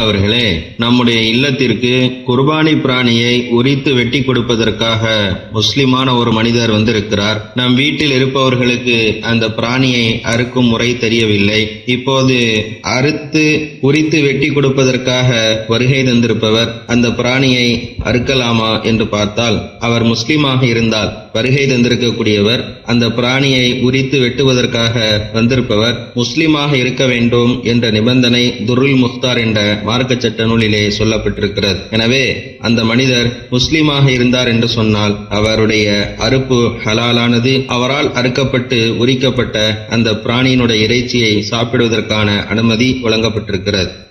அவர்களே நம்முடைய இல்லத்திற்கு குர்பானி பிராணியை உரித்து வெட்டி கொடுப்பதற்காக முஸ்லிமான ஒரு மனிதர் வந்திருக்கிறார் நம் வீட்டில் இருப்பவர்களுக்கு அந்த பிராணியை அறுக்கும் முறை தெரியவில்லை இப்போது அறுத்து உரித்து வெட்டி கொடுப்பதற்காக வருகை தந்திருப்பவர் அந்த பிராணியை அறுக்கலாமா என்று பார்த்தால் அவர் முஸ்லிமாக இருந்தால் வருகை தந்திருக்கக்கூடியவர் அந்த பிராணியை உரித்து வெட்டுவதற்காக வந்திருப்பவர் முஸ்லிமாக இருக்க வேண்டும் என்ற நிபந்தனை துருல் முக்தார் என்ற மார்க்க சட்ட நூலிலே சொல்லப்பட்டிருக்கிறது எனவே அந்த மனிதர் முஸ்லிமாக இருந்தார் என்று சொன்னால் அவருடைய அறுப்பு ஹலாலானது அவரால் அறுக்கப்பட்டு உரிக்கப்பட்ட அந்த பிராணியினுடைய இறைச்சியை சாப்பிடுவதற்கான அனுமதி வழங்கப்பட்டிருக்கிறது